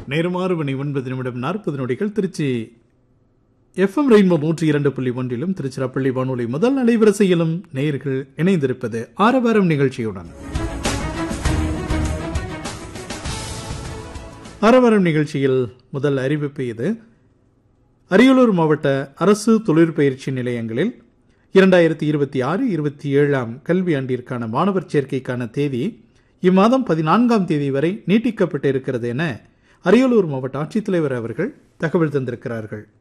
நேருமாறு மணி ஒன்பது நிமிடம் நாற்பது நொடிகள் திருச்சி எஃப்எம் ரெயின்போ நூற்றி இரண்டு புள்ளி ஒன்றிலும் திருச்சிராப்பள்ளி வானொலி முதல் அலைவரிசையிலும் நேயர்கள் இணைந்திருப்பது ஆரவாரம் நிகழ்ச்சியுடன் ஆரவாரம் நிகழ்ச்சியில் முதல் அறிவிப்பு இது அரியலூர் மாவட்ட அரசு தொழிற்பயிற்சி நிலையங்களில் இரண்டாயிரத்தி இருபத்தி ஆறு இருபத்தி ஏழாம் கல்வி ஆண்டிற்கான மாணவர் சேர்க்கைக்கான தேதி இம்மாதம் பதினான்காம் தேதி வரை நீட்டிக்கப்பட்டு இருக்கிறது என அரியலூர் மாவட்ட ஆட்சித்தலைவர் அவர்கள் தகவல் தந்திருக்கிறார்கள்